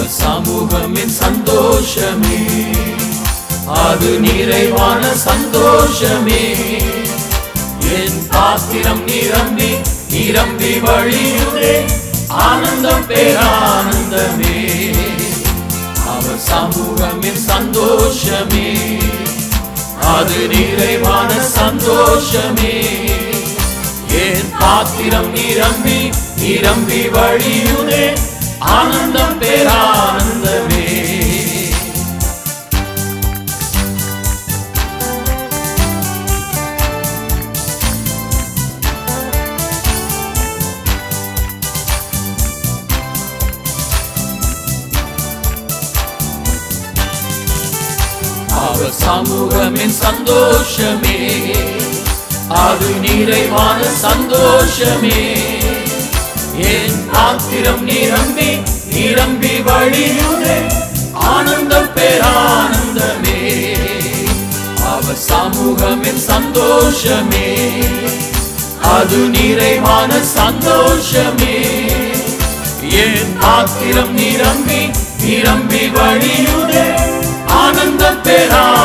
அவர் சமூகம் என் சந்தோஷமே அது நிறைவான சந்தோஷமே என் பாத்திரம் நிரம்பி நிரம்பி வழியுதே ஆனந்தம் பேரானந்தமே அவர் சமூகம் என் சந்தோஷமே அது நிறைவான சந்தோஷமே என் பாத்திரம் நிரம்பி நிரம்பி வழியுதே ஆனந்தம் பேரானந்தமே அவர் சமூகமின் சந்தோஷமே அது நிறைவான சந்தோஷமே என் பாத்திரம் நிரம்பி நிரம்பி வழியுதே ஆனந்தம் பேரானந்தமே அவர் சமூகமின் சந்தோஷமே அது நிறைவான சந்தோஷமே என் பாத்திரம் நிரம்பி நிரம்பி வழியுதே ஆனந்தம் பேரா